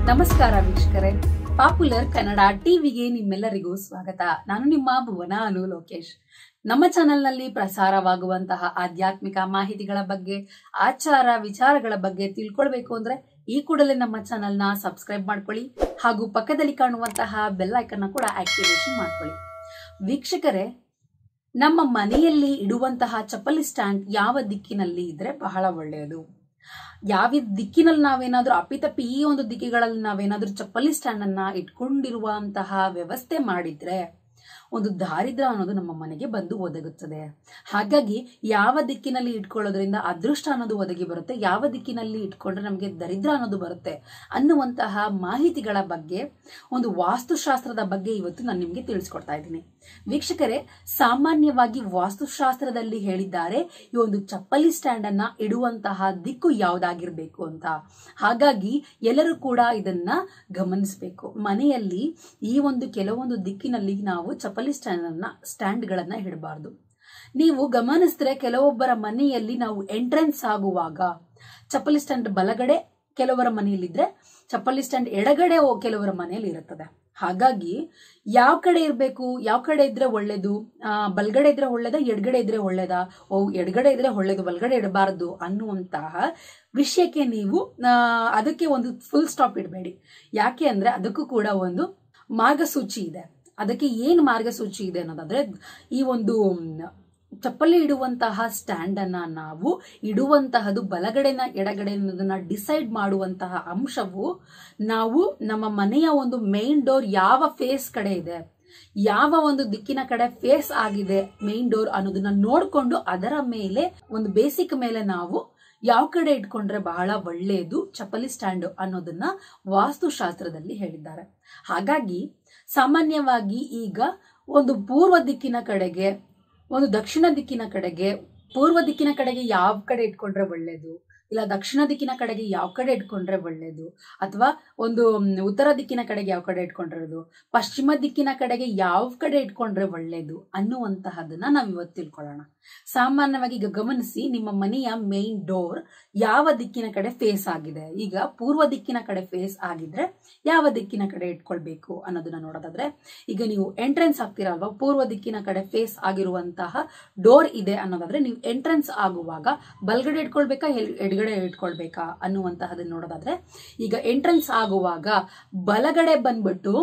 ನಮಸ್ಕಾರ ವೀಕ್ಷಕರೇ ಪಾಪ್ಯುಲರ್ ಕನ್ನಡ ಟಿವಿಗೆ ನಿಮ್ಮೆಲ್ಲರಿಗೂ ಸ್ವಾಗತ ನಾನು ನಿಮ್ಮ ಭುವನ ಅನು ಲೋಕೇಶ್ ನಮ್ಮ ಚಾನೆಲ್ನಲ್ಲಿ ಪ್ರಸಾರವಾಗುವಂತಹ ಆಧ್ಯಾತ್ಮಿಕ ಮಾಹಿತಿಗಳ ಬಗ್ಗೆ ಆಚಾರ ವಿಚಾರಗಳ ಬಗ್ಗೆ ತಿಳ್ಕೊಳ್ಬೇಕು ಅಂದ್ರೆ ಈ ಕೂಡಲೇ ನಮ್ಮ ಚಾನೆಲ್ನ ಸಬ್ಸ್ಕ್ರೈಬ್ ಮಾಡ್ಕೊಳ್ಳಿ ಹಾಗೂ ಪಕ್ಕದಲ್ಲಿ ಕಾಣುವಂತಹ ಬೆಲ್ ಐಕನ್ನ ಕೂಡ ಆಕ್ಟಿವೇಶನ್ ಮಾಡ್ಕೊಳ್ಳಿ ವೀಕ್ಷಕರೇ ನಮ್ಮ ಮನೆಯಲ್ಲಿ ಇಡುವಂತಹ ಚಪ್ಪಲಿ ಸ್ಟ್ಯಾಂಡ್ ಯಾವ ದಿಕ್ಕಿನಲ್ಲಿ ಇದ್ರೆ ಬಹಳ ಒಳ್ಳೆಯದು ಯಾವ ದಿಕ್ಕಿನಲ್ಲಿ ನಾವೇನಾದ್ರೂ ಅಪ್ಪಿತಪ್ಪಿ ಈ ಒಂದು ದಿಕ್ಕಿಗಳಲ್ಲಿ ನಾವೇನಾದ್ರೂ ಚಪ್ಪಲಿ ಸ್ಟ್ಯಾಂಡ್ ಅನ್ನ ಇಟ್ಕೊಂಡಿರುವಂತಹ ವ್ಯವಸ್ಥೆ ಮಾಡಿದ್ರೆ ಒಂದು ದಾರಿದ್ರ್ಯ ಅನ್ನೋದು ನಮ್ಮ ಮನೆಗೆ ಬಂದು ಒದಗುತ್ತದೆ ಹಾಗಾಗಿ ಯಾವ ದಿಕ್ಕಿನಲ್ಲಿ ಇಟ್ಕೊಳ್ಳೋದ್ರಿಂದ ಅದೃಷ್ಟ ಅನ್ನೋದು ಒದಗಿ ಬರುತ್ತೆ ಯಾವ ದಿಕ್ಕಿನಲ್ಲಿ ಇಟ್ಕೊಂಡ್ರೆ ನಮಗೆ ದರಿದ್ರ ಅನ್ನೋದು ಬರುತ್ತೆ ಅನ್ನುವಂತಹ ಮಾಹಿತಿಗಳ ಬಗ್ಗೆ ಒಂದು ವಾಸ್ತುಶಾಸ್ತ್ರದ ಬಗ್ಗೆ ಇವತ್ತು ನಾನು ನಿಮಗೆ ತಿಳಿಸ್ಕೊಡ್ತಾ ಇದ್ದೀನಿ ವೀಕ್ಷಕರೇ ಸಾಮಾನ್ಯವಾಗಿ ವಾಸ್ತುಶಾಸ್ತ್ರದಲ್ಲಿ ಹೇಳಿದ್ದಾರೆ ಈ ಒಂದು ಚಪ್ಪಲಿ ಸ್ಟ್ಯಾಂಡ್ ಅನ್ನ ಇಡುವಂತಹ ದಿಕ್ಕು ಯಾವ್ದಾಗಿರ್ಬೇಕು ಅಂತ ಹಾಗಾಗಿ ಎಲ್ಲರೂ ಕೂಡ ಇದನ್ನ ಗಮನಿಸಬೇಕು ಮನೆಯಲ್ಲಿ ಈ ಒಂದು ಕೆಲವೊಂದು ದಿಕ್ಕಿನಲ್ಲಿ ನಾವು ಚಪ್ಪಲಿ ಸ್ಟ್ಯಾಂಡ್ ಅನ್ನ ಸ್ಟ್ಯಾಂಡ್ ಗಳನ್ನ ಇಡಬಾರ್ದು ನೀವು ಗಮನಿಸಿದ್ರೆ ಕೆಲವೊಬ್ಬರ ಮನೆಯಲ್ಲಿ ನಾವು ಎಂಟ್ರೆನ್ಸ್ ಆಗುವಾಗ ಚಪ್ಪಲಿ ಸ್ಟ್ಯಾಂಡ್ ಬಲಗಡೆ ಕೆಲವರ ಮನೆಯಲ್ಲಿದ್ರೆ ಚಪ್ಪಲಿ ಸ್ಟ್ಯಾಂಡ್ ಎಡಗಡೆ ಓ- ಕೆಲವರ ಮನೆಯಲ್ಲಿ ಇರುತ್ತದೆ ಹಾಗಾಗಿ ಯಾವ ಕಡೆ ಇರಬೇಕು ಯಾವ ಕಡೆ ಇದ್ರೆ ಒಳ್ಳೇದು ಆ, ಬಲ್ಗಡೆ ಇದ್ರೆ ಒಳ್ಳೇದಾ ಎಡಗಡೆ ಇದ್ರೆ ಒಳ್ಳೇದಾ ಓ ಎಡಗಡೆ ಇದ್ರೆ ಒಳ್ಳೇದು ಬಲ್ಗಡೆ ಇಡಬಾರದು ಅನ್ನುವಂತಹ ವಿಷಯಕ್ಕೆ ನೀವು ಆ, ಅದಕ್ಕೆ ಒಂದು ಫುಲ್ ಸ್ಟಾಪ್ ಇಡಬೇಡಿ ಯಾಕೆ ಅಂದ್ರೆ ಅದಕ್ಕೂ ಕೂಡ ಒಂದು ಮಾರ್ಗಸೂಚಿ ಇದೆ ಅದಕ್ಕೆ ಏನು ಮಾರ್ಗಸೂಚಿ ಇದೆ ಅನ್ನೋದಾದ್ರೆ ಈ ಒಂದು ಮ್, ಚಪ್ಪಲಿ ಇಡುವಂತಹ ಸ್ಟ್ಯಾಂಡ್ ಅನ್ನ ನಾವು ಇಡುವಂತಹದ್ದು ಬಲಗಡೆನ ಎಡಗಡೆ ಅನ್ನೋದನ್ನ ಡಿಸೈಡ್ ಮಾಡುವಂತಹ ಅಂಶವು ನಾವು ನಮ್ಮ ಮನೆಯ ಒಂದು ಮೇನ್ ಡೋರ್ ಯಾವ ಫೇಸ್ ಕಡೆ ಇದೆ ಯಾವ ಒಂದು ದಿಕ್ಕಿನ ಕಡೆ ಫೇಸ್ ಆಗಿದೆ ಮೇನ್ ಡೋರ್ ಅನ್ನೋದನ್ನ ನೋಡ್ಕೊಂಡು ಅದರ ಮೇಲೆ ಒಂದು ಬೇಸಿಕ್ ಮೇಲೆ ನಾವು ಯಾವ ಕಡೆ ಇಟ್ಕೊಂಡ್ರೆ ಬಹಳ ಒಳ್ಳೆಯದು ಚಪ್ಪಲಿ ಸ್ಟ್ಯಾಂಡ್ ಅನ್ನೋದನ್ನ ವಾಸ್ತುಶಾಸ್ತ್ರದಲ್ಲಿ ಹೇಳಿದ್ದಾರೆ ಹಾಗಾಗಿ ಸಾಮಾನ್ಯವಾಗಿ ಈಗ ಒಂದು ಪೂರ್ವ ದಿಕ್ಕಿನ ಕಡೆಗೆ ಒಂದು ದಕ್ಷಿಣ ದಿಕ್ಕಿನ ಕಡೆಗೆ ಪೂರ್ವ ದಿಕ್ಕಿನ ಕಡೆಗೆ ಯಾವ ಕಡೆ ಇಟ್ಕೊಂಡ್ರೆ ಒಳ್ಳೇದು ಇಲ್ಲ ದಕ್ಷಿಣ ದಿಕ್ಕಿನ ಕಡೆಗೆ ಯಾವ ಕಡೆ ಇಟ್ಕೊಂಡ್ರೆ ಒಳ್ಳೇದು ಅಥವಾ ಒಂದು ಮ್, ಉತ್ತರ ದಿಕ್ಕಿನ ಕಡೆಗೆ ಯಾವ ಕಡೆ ಇಟ್ಕೊಂಡಿರೋದು ಪಶ್ಚಿಮ ದಿಕ್ಕಿನ ಕಡೆಗೆ ಯಾವ ಕಡೆ ಇಟ್ಕೊಂಡ್ರೆ ಒಳ್ಳೇದು ಅನ್ನುವಂತಹದನ್ನ ನಾವ್ ಇವತ್ತು ತಿಳ್ಕೊಳ್ಳೋಣ ಸಾಮಾನ್ಯವಾಗಿ ಈಗ ಗಮನಿಸಿ ನಿಮ್ಮ ಮನೆಯ ಮೇನ್ ಡೋರ್ ಯಾವ ದಿಕ್ಕಿನ ಕಡೆ ಫೇಸ್ ಆಗಿದೆ ಈಗ ಪೂರ್ವ ದಿಕ್ಕಿನ ಕಡೆ ಫೇಸ್ ಆಗಿದ್ರೆ ಯಾವ ದಿಕ್ಕಿನ ಕಡೆ ಇಟ್ಕೊಳ್ಬೇಕು ಅನ್ನೋದನ್ನ ನೋಡೋದಾದ್ರೆ ಈಗ ನೀವು ಎಂಟ್ರೆನ್ಸ್ ಆಗ್ತೀರಲ್ವಾ ಪೂರ್ವ ದಿಕ್ಕಿನ ಕಡೆ ಫೇಸ್ ಆಗಿರುವಂತಹ ಡೋರ್ ಇದೆ ಅನ್ನೋದಾದ್ರೆ ನೀವು ಎಂಟ್ರೆನ್ಸ್ ಆಗುವಾಗ ಬಲ್ಗಡೆ ಇಟ್ಕೊಳ್ಬೇಕಾ ಎಲ್- ಎಡಗಡೆ ಇಟ್ಕೊಳ್ಬೇಕಾ ಅನ್ನುವಂತಹದನ್ನ ನೋಡೋದಾದ್ರೆ ಈಗ ಎಂಟ್ರೆನ್ಸ್ ಆಗುವಾಗ ಬಲಗಡೆ ಬಂದ್ಬಿಟ್ಟು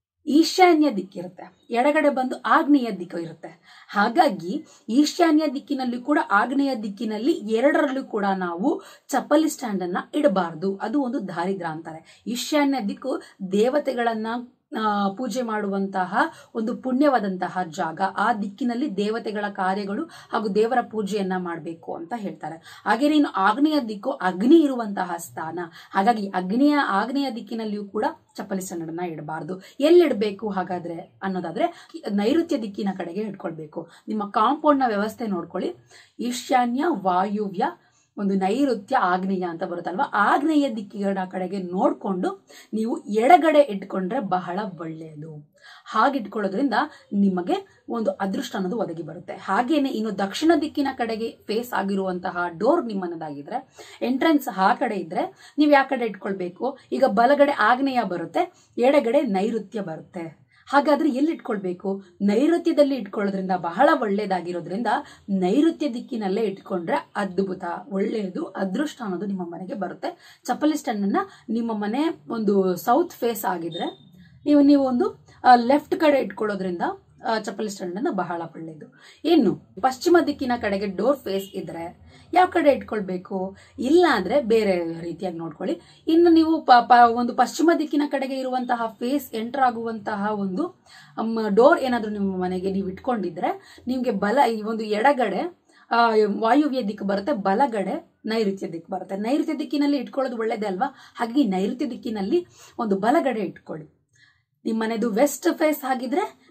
ಈಶಾನ್ಯ ದಿಕ್ಕಿರುತ್ತೆ ಎಡಗಡೆ ಬಂದು ಆಗ್ನೇಯ ದಿಕ್ಕು ಇರುತ್ತೆ ಹಾಗಾಗಿ ಈಶಾನ್ಯ ದಿಕ್ಕಿನಲ್ಲಿ ಕೂಡ ಆಗ್ನೇಯ ದಿಕ್ಕಿನಲ್ಲಿ ಎರಡರಲ್ಲೂ ಕೂಡ ನಾವು ಚಪ್ಪಲಿ ಸ್ಟ್ಯಾಂಡ್ ಅನ್ನ ಇಡಬಾರ್ದು ಅದು ಒಂದು ದಾರಿದ್ರ ಅಂತಾರೆ ಈಶಾನ್ಯ ದಿಕ್ಕು ದೇವತೆಗಳನ್ನ ಆ, ಪೂಜೆ ಮಾಡುವಂತಹ ಒಂದು ಪುಣ್ಯವಾದಂತಹ ಜಾಗ ಆ ದಿಕ್ಕಿನಲ್ಲಿ ದೇವತೆಗಳ ಕಾರ್ಯಗಳು ಹಾಗೂ ದೇವರ ಪೂಜೆಯನ್ನ ಮಾಡಬೇಕು ಅಂತ ಹೇಳ್ತಾರೆ ಹಾಗೆ ನೀನು ಆಗ್ನೇಯ ದಿಕ್ಕು ಅಗ್ನಿ ಇರುವಂತಹ ಸ್ಥಾನ ಹಾಗಾಗಿ ಅಗ್ನಿಯ ಆಗ್ನೇಯ ದಿಕ್ಕಿನಲ್ಲಿಯೂ ಕೂಡ ಚಪ್ಪಲಿ ಸ್ಟ್ಯಾಂಡನ್ನ ಇಡಬಾರ್ದು ಎಲ್ಲಿಡಬೇಕು ಹಾಗಾದ್ರೆ ಅನ್ನೋದಾದ್ರೆ ನೈಋತ್ಯ ದಿಕ್ಕಿನ ಕಡೆಗೆ ಇಟ್ಕೊಳ್ಬೇಕು ನಿಮ್ಮ ಕಾಂಪೌಂಡ್ ನ ವ್ಯವಸ್ಥೆ ನೋಡ್ಕೊಳ್ಳಿ ಈಶಾನ್ಯ ವಾಯುವ್ಯ ಒಂದು ನೈಋತ್ಯ ಆಗ್ನೇಯ ಅಂತ ಬರುತ್ತಲ್ವಾ ಆಗ್ನೇಯ ದಿಕ್ಕಿನ ಕಡೆಗೆ ನೋಡ್ಕೊಂಡು ನೀವು ಎಡಗಡೆ ಇಟ್ಕೊಂಡ್ರೆ ಬಹಳ ಒಳ್ಳೆಯದು ಹಾಗಿಟ್ಕೊಳ್ಳೋದ್ರಿಂದ ನಿಮಗೆ ಒಂದು ಅದೃಷ್ಟ ಅನ್ನೋದು ಒದಗಿ ಬರುತ್ತೆ ಹಾಗೇನೆ ಇನ್ನು ದಕ್ಷಿಣ ದಿಕ್ಕಿನ ಕಡೆಗೆ ಫೇಸ್ ಆಗಿರುವಂತಹ ಡೋರ್ ನಿಮ್ಮನ್ನದಾಗಿದ್ರೆ ಎಂಟ್ರೆನ್ಸ್ ಆ ಕಡೆ ಇದ್ರೆ ನೀವು ಯಾವ ಕಡೆ ಇಟ್ಕೊಳ್ಬೇಕು ಈಗ ಬಲಗಡೆ ಆಗ್ನೇಯ ಬರುತ್ತೆ ಎಡಗಡೆ ನೈಋತ್ಯ ಬರುತ್ತೆ ಹಾಗಾದ್ರೆ ಎಲ್ಲಿ ಇಟ್ಕೊಳ್ಬೇಕು ನೈಋತ್ಯದಲ್ಲಿ ಇಟ್ಕೊಳ್ಳೋದ್ರಿಂದ ಬಹಳ ಒಳ್ಳೇದಾಗಿರೋದ್ರಿಂದ ನೈಋತ್ಯ ದಿಕ್ಕಿನಲ್ಲೇ ಇಟ್ಕೊಂಡ್ರೆ ಅದ್ಭುತ ಒಳ್ಳೆಯದು ಅದೃಷ್ಟ ಅನ್ನೋದು ನಿಮ್ಮ ಮನೆಗೆ ಬರುತ್ತೆ ಚಪ್ಪಲಿ ಸ್ಟ್ಯಾಂಡ್ ಅನ್ನ ನಿಮ್ಮ ಮನೆ ಒಂದು ಸೌತ್ ಫೇಸ್ ಆಗಿದ್ರೆ ನೀವು ನೀವು ಒಂದು ಲೆಫ್ಟ್ ಕಡೆ ಇಟ್ಕೊಳ್ಳೋದ್ರಿಂದ ಆ, ಚಪ್ಪಲಿ ಸ್ಟ್ಯಾಂಡ್ ಅನ್ನ ಬಹಳ ಒಳ್ಳೆಯದು ಇನ್ನು ಪಶ್ಚಿಮ ದಿಕ್ಕಿನ ಕಡೆಗೆ ಡೋರ್ ಫೇಸ್ ಇದ್ರೆ ಯಾವ ಕಡೆ ಇಟ್ಕೊಳ್ಬೇಕು ಇಲ್ಲ ಅಂದ್ರೆ ಬೇರೆ ರೀತಿಯಾಗಿ ನೋಡ್ಕೊಳ್ಳಿ ಇನ್ನು ನೀವು ಪ- ಪ- ಒಂದು ಪಶ್ಚಿಮ ದಿಕ್ಕಿನ ಕಡೆಗೆ ಇರುವಂತಹ ಫೇಸ್ ಎಂಟರ್ ಆಗುವಂತಹ ಒಂದು ಡೋರ್ ಏನಾದ್ರೂ ನಿಮ್ಮ ಮನೆಗೆ ನೀವು ಇಟ್ಕೊಂಡಿದ್ರೆ ನಿಮ್ಗೆ ಬಲ ಈ ಒಂದು ಎಡಗಡೆ ಆ, ವಾಯುವ್ಯ ದಿಕ್ಕು ಬರುತ್ತೆ ಬಲಗಡೆ ನೈಋತ್ಯ ದಿಕ್ಕು ಬರುತ್ತೆ ನೈಋತ್ಯ ದಿಕ್ಕಿನಲ್ಲಿ ಇಟ್ಕೊಳ್ಳೋದು ಒಳ್ಳೇದೇ ಅಲ್ವಾ ಹಾಗಾಗಿ ನೈಋತ್ಯ ದಿಕ್ಕಿನಲ್ಲಿ ಒಂದು ಬಲಗಡೆ ಇಟ್ಕೊಳ್ಳಿ ನಿಮ್ಮ ಮನೆದು ವೆಸ್ಟ್ ಫೇಸ್ ಆಗಿದ್ರೆ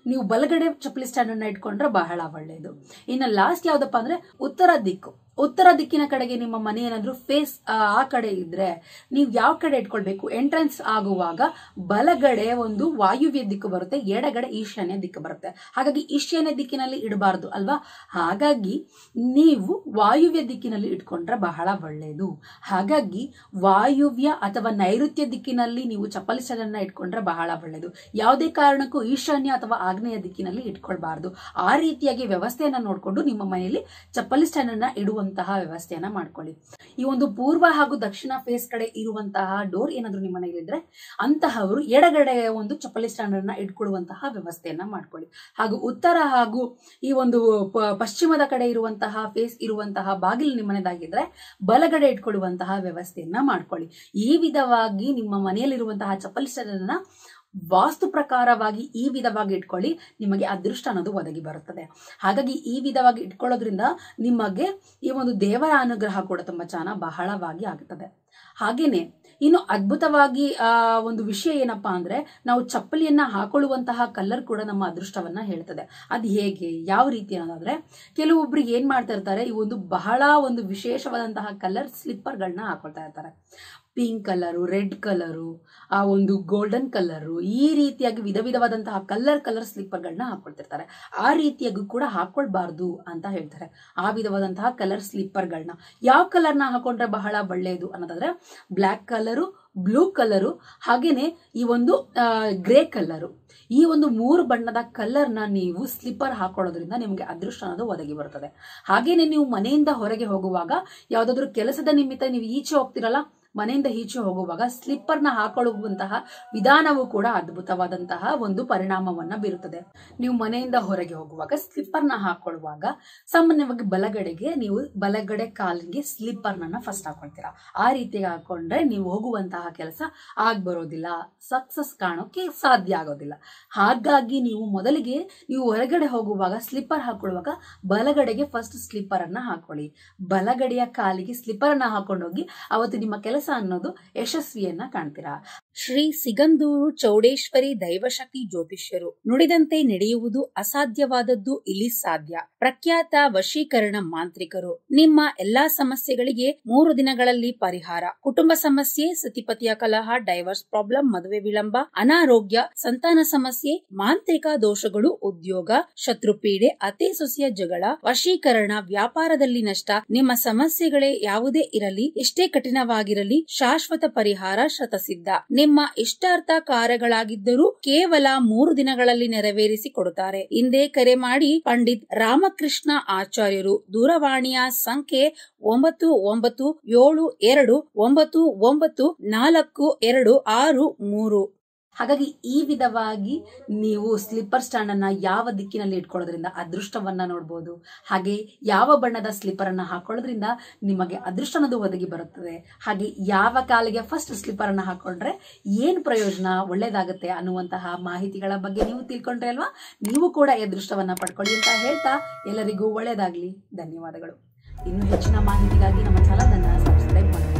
ನೀವು ಬಲಗಡೆ ಚಪ್ಪಲಿ ಸ್ಟ್ಯಾಂಡ್ ಅನ್ನ ಇಟ್ಕೊಂಡ್ರೆ ಬಹಳ ಒಳ್ಳೆಯದು ಇನ್ನು ಲಾಸ್ಟ್ ಯಾವ್ದಪ್ಪ ಅಂದ್ರೆ ಉತ್ತರ ದಿಕ್ಕು ಉತ್ತರ ದಿಕ್ಕಿನ ಕಡೆಗೆ ನಿಮ್ಮ ಮನೆ ಏನಾದ್ರೂ ಫೇಸ್ ಆ ಕಡೆ ಇದ್ರೆ ನೀವು ಯಾವ ಕಡೆ ಇಟ್ಕೊಳ್ಬೇಕು ಎಂಟ್ರೆನ್ಸ್ ಆಗುವಾಗ ಬಲಗಡೆ ಒಂದು ವಾಯುವ್ಯ ದಿಕ್ಕು ಬರುತ್ತೆ ಎಡಗಡೆ ಈಶಾನ್ಯ ದಿಕ್ಕು ಬರುತ್ತೆ ಹಾಗಾಗಿ ಈಶಾನ್ಯ ದಿಕ್ಕಿನಲ್ಲಿ ಇಡಬಾರ್ದು ಅಲ್ವಾ ಹಾಗಾಗಿ ನೀವು ವಾಯುವ್ಯ ದಿಕ್ಕಿನಲ್ಲಿ ಇಟ್ಕೊಂಡ್ರೆ ಬಹಳ ಒಳ್ಳೆಯದು ಹಾಗಾಗಿ ವಾಯುವ್ಯ ಅಥವಾ ನೈಋತ್ಯ ದಿಕ್ಕಿನಲ್ಲಿ ನೀವು ಚಪ್ಪಲಿ ಸ್ಟ್ಯಾಂಡನ್ನ ಇಟ್ಕೊಂಡ್ರೆ ಬಹಳ ಒಳ್ಳೆಯದು ಯಾವುದೇ ಕಾರಣಕ್ಕೂ ಈಶಾನ್ಯ ಅಥವಾ ಆಗ್ನೇಯ ದಿಕ್ಕಿನಲ್ಲಿ ಇಟ್ಕೊಳ್ಬಾರ್ದು ಆ ರೀತಿಯಾಗಿ ವ್ಯವಸ್ಥೆಯನ್ನ ನೋಡಿಕೊಂಡು ನಿಮ್ಮ ಮನೆಯಲ್ಲಿ ಚಪ್ಪಲಿ ಸ್ಟ್ಯಾಂಡ್ ಅನ್ನ ಇಡುವಂತಹ ವ್ಯವಸ್ಥೆಯನ್ನ ಮಾಡ್ಕೊಳ್ಳಿ ಈ ಒಂದು ಪೂರ್ವ ಹಾಗೂ ದಕ್ಷಿಣ ಫೇಸ್ ಕಡೆ ಇರುವಂತಹ ಡೋರ್ ಏನಾದ್ರೂ ನಿಮ್ಮ ಮನೆಯಲ್ಲಿದ್ರೆ ಅಂತಹವರು ಎಡಗಡೆ ಒಂದು ಚಪ್ಪಲಿ ಸ್ಟ್ಯಾಂಡ್ ಅನ್ನ ಇಟ್ಕೊಳ್ಳುವಂತಹ ವ್ಯವಸ್ಥೆಯನ್ನ ಮಾಡ್ಕೊಳ್ಳಿ ಹಾಗೂ ಉತ್ತರ ಹಾಗೂ ಈ ಒಂದು ಪ- ಪಶ್ಚಿಮದ ಕಡೆ ಇರುವಂತಹ ಫೇಸ್ ಇರುವಂತಹ ಬಾಗಿಲು ನಿಮ್ಮನೆದಾಗಿದ್ರೆ ಬಲಗಡೆ ಇಟ್ಕೊಳ್ಳುವಂತಹ ವ್ಯವಸ್ಥೆಯನ್ನ ಮಾಡ್ಕೊಳ್ಳಿ ಈ ವಿಧವಾಗಿ ನಿಮ್ಮ ಮನೆಯಲ್ಲಿರುವಂತಹ ಚಪ್ಪಲಿ ಸ್ಟ್ಯಾಂಡ್ ಅನ್ನ ವಾಸ್ತು ಪ್ರಕಾರವಾಗಿ ಈ ವಿಧವಾಗಿ ಇಟ್ಕೊಳ್ಳಿ ನಿಮಗೆ ಅದೃಷ್ಟ ಅನ್ನೋದು ಒದಗಿ ಬರುತ್ತದೆ ಹಾಗಾಗಿ ಈ ವಿಧವಾಗಿ ಇಟ್ಕೊಳ್ಳೋದ್ರಿಂದ ನಿಮಗೆ ಈ ಒಂದು ದೇವರ ಅನುಗ್ರಹ ಕೂಡ ತುಂಬಾ ಚೆನ್ನಾಗಿ ಬಹಳವಾಗಿ ಆಗುತ್ತದೆ ಹಾಗೇನೆ ಇನ್ನು ಅದ್ಭುತವಾಗಿ ಆ ಒಂದು ವಿಷಯ ಏನಪ್ಪಾ ಅಂದ್ರೆ ನಾವು ಚಪ್ಪಲಿಯನ್ನ ಹಾಕೊಳ್ಳುವಂತಹ ಕಲರ್ ಕೂಡ ನಮ್ಮ ಅದೃಷ್ಟವನ್ನ ಹೇಳ್ತದೆ ಅದು ಹೇಗೆ ಯಾವ ರೀತಿ ಅನ್ನೋದಾದ್ರೆ ಕೆಲವೊಬ್ರು ಏನ್ ಮಾಡ್ತಾ ಇರ್ತಾರೆ ಈ ಒಂದು ಬಹಳ ಒಂದು ವಿಶೇಷವಾದಂತಹ ಕಲರ್ ಸ್ಲಿಪ್ಪರ್ಗಳನ್ನ ಹಾಕೊಳ್ತಾ ಇರ್ತಾರೆ ಪಿಂಕ್ ಕಲರು ರೆಡ್ ಕಲರು ಆ ಒಂದು ಗೋಲ್ಡನ್ ಕಲರು ಈ ರೀತಿಯಾಗಿ ವಿಧ ವಿಧವಾದಂತಹ ಕಲರ್ ಕಲರ್ ಸ್ಲಿಪ್ಪರ್ಗಳನ್ನ ಹಾಕೊಳ್ತಿರ್ತಾರೆ ಆ ರೀತಿಯಾಗಿ ಕೂಡ ಹಾಕೊಳ್ಬಾರ್ದು ಅಂತ ಹೇಳ್ತಾರೆ ಆ ವಿಧವಾದಂತಹ ಕಲರ್ ಸ್ಲಿಪ್ಪರ್ಗಳನ್ನ ಯಾವ ಕಲರ್ನ ಹಾಕೊಂಡ್ರೆ ಬಹಳ ಒಳ್ಳೆಯದು ಅನ್ನೋದಾದ್ರೆ ಬ್ಲ್ಯಾಕ್ ಕಲರು ಬ್ಲೂ ಕಲರು ಹಾಗೇನೆ ಈ ಒಂದು ಗ್ರೇ ಕಲರು ಈ ಒಂದು ಮೂರು ಬಣ್ಣದ ಕಲರ್ನ ನೀವು ಸ್ಲಿಪ್ಪರ್ ಹಾಕೊಳ್ಳೋದ್ರಿಂದ ನಿಮಗೆ ಅದೃಷ್ಟ ಅನ್ನೋದು ಒದಗಿ ಬರುತ್ತದೆ ಹಾಗೇನೆ ನೀವು ಮನೆಯಿಂದ ಹೊರಗೆ ಹೋಗುವಾಗ ಯಾವ್ದಾದ್ರು ಕೆಲಸದ ನಿಮಿತ್ತ ನೀವು ಈಚೆ ಹೋಗ್ತಿರಲ್ಲ ಮನೆಯಿಂದ ಈಚೆ ಹೋಗುವಾಗ ಸ್ಲಿಪ್ಪರ್ನ ಹಾಕೊಳ್ಳುವಂತಹ ವಿಧಾನವು ಕೂಡ ಅದ್ಭುತವಾದಂತಹ ಒಂದು ಪರಿಣಾಮವನ್ನ ಬೀರುತ್ತದೆ ನೀವು ಮನೆಯಿಂದ ಹೊರಗೆ ಹೋಗುವಾಗ ಸ್ಲಿಪ್ಪರ್ನ ಹಾಕೊಳ್ಳುವಾಗ ಸಾಮಾನ್ಯವಾಗಿ ಬಲಗಡೆಗೆ ನೀವು ಬಲಗಡೆ ಕಾಲಿಗೆ ಸ್ಲಿಪ್ಪರ್ನ ಫಸ್ಟ್ ಹಾಕೊಳ್ತೀರಾ ಆ ರೀತಿಯಾಗಿ ಹಾಕೊಂಡ್ರೆ ನೀವು ಹೋಗುವಂತಹ ಕೆಲಸ ಆಗ್ಬರೋದಿಲ್ಲ ಸಕ್ಸಸ್ ಕಾಣೋಕೆ ಸಾಧ್ಯ ಆಗೋದಿಲ್ಲ ಹಾಗಾಗಿ ನೀವು ಮೊದಲಿಗೆ ನೀವು ಹೊರಗಡೆ ಹೋಗುವಾಗ ಸ್ಲಿಪ್ಪರ್ ಹಾಕೊಳ್ಳುವಾಗ ಬಲಗಡೆಗೆ ಫಸ್ಟ್ ಸ್ಲಿಪ್ಪರ್ ಅನ್ನ ಹಾಕೊಳ್ಳಿ ಬಲಗಡೆಯ ಕಾಲಿಗೆ ಸ್ಲಿಪ್ಪರ್ ಅನ್ನ ಹಾಕೊಂಡೋಗಿ ಅವತ್ತು ನಿಮ್ಮ ಕೆಲಸ ಅನ್ನೋದು ಯಶಸ್ವಿಯನ್ನ ಕಾಣ್ತೀರಾ ಶ್ರೀ ಸಿಗಂದೂರು ಚೌಡೇಶ್ವರಿ ದೈವಶಕ್ತಿ ಜ್ಯೋತಿಷ್ಯರು ನುಡಿದಂತೆ ನಡೆಯುವುದು ಅಸಾಧ್ಯವಾದದ್ದು ಇಲ್ಲಿ ಸಾಧ್ಯ ಪ್ರಖ್ಯಾತ ವಶೀಕರಣ ಮಾಂತ್ರಿಕರು ನಿಮ್ಮ ಎಲ್ಲಾ ಸಮಸ್ಯೆಗಳಿಗೆ ಮೂರು ದಿನಗಳಲ್ಲಿ ಪರಿಹಾರ ಕುಟುಂಬ ಸಮಸ್ಯೆ ಸತಿಪತಿಯ ಕಲಹ ಡೈವರ್ಸ್ ಪ್ರಾಬ್ಲಮ್ ಮದುವೆ ವಿಳಂಬ ಅನಾರೋಗ್ಯ ಸಂತಾನ ಸಮಸ್ಯೆ ಮಾಂತ್ರಿಕ ದೋಷಗಳು ಉದ್ಯೋಗ ಶತ್ರುಪೀಡೆ ಅತ್ತೆ ಸೊಸೆಯ ಜಗಳ ವಶೀಕರಣ ವ್ಯಾಪಾರದಲ್ಲಿ ನಷ್ಟ ನಿಮ್ಮ ಸಮಸ್ಯೆಗಳೇ ಯಾವುದೇ ಇರಲಿ ಎಷ್ಟೇ ಕಠಿಣವಾಗಿರಲಿ ಶಾಶ್ವತ ಪರಿಹಾರ ಶತಸಿದ್ಧ ನಿಮ್ಮ ಇಷ್ಟಾರ್ಥ ಕಾರ್ಯಗಳಾಗಿದ್ದರೂ ಕೇವಲ ಮೂರು ದಿನಗಳಲ್ಲಿ ನೆರವೇರಿಸಿ ಕೊಡುತ್ತಾರೆ ಹಿಂದೆ ಕರೆ ಮಾಡಿ ಪಂಡಿತ್ ರಾಮಕೃಷ್ಣ ಆಚಾರ್ಯರು ದೂರವಾಣಿಯ ಸಂಖ್ಯೆ ಒಂಬತ್ತು ಒಂಬತ್ತು ಏಳು ಎರಡು ಒಂಬತ್ತು ಒಂಬತ್ತು ನಾಲ್ಕು ಎರಡು ಆರು ಮೂರು ಹಾಗಾಗಿ ಈ ವಿಧವಾಗಿ ನೀವು ಸ್ಲಿಪ್ಪರ್ ಸ್ಟ್ಯಾಂಡ್ ಅನ್ನ ಯಾವ ದಿಕ್ಕಿನಲ್ಲಿ ಇಟ್ಕೊಳ್ಳೋದ್ರಿಂದ ಅದೃಷ್ಟವನ್ನ ನೋಡ್ಬೋದು ಹಾಗೆ ಯಾವ ಬಣ್ಣದ ಸ್ಲಿಪ್ಪರ್ ಅನ್ನ ಹಾಕೊಳ್ಳೋದ್ರಿಂದ ನಿಮಗೆ ಅದೃಷ್ಟ ಅನ್ನೋದು ಒದಗಿ ಬರುತ್ತದೆ ಹಾಗೆ ಯಾವ ಕಾಲಿಗೆ ಫಸ್ಟ್ ಸ್ಲಿಪ್ಪರ್ ಅನ್ನ ಹಾಕೊಂಡ್ರೆ ಏನ್ ಪ್ರಯೋಜನ ಒಳ್ಳೇದಾಗುತ್ತೆ ಅನ್ನುವಂತಹ ಮಾಹಿತಿಗಳ ಬಗ್ಗೆ ನೀವು ತಿಳ್ಕೊಂಡ್ರೆ ಅಲ್ವಾ ನೀವು ಕೂಡ ಈ ಅದೃಷ್ಟವನ್ನ ಪಡ್ಕೊಳ್ಳಿ ಅಂತ ಹೇಳ್ತಾ ಎಲ್ಲರಿಗೂ ಒಳ್ಳೇದಾಗ್ಲಿ ಧನ್ಯವಾದಗಳು ಇನ್ನು ಹೆಚ್ಚಿನ ಮಾಹಿತಿಗಾಗಿ ನಮ್ಮ ಚಾನಲ್ ಅನ್ನ ಸಬ್ಸ್ಕ್ರೈಬ್ ಮಾಡಿ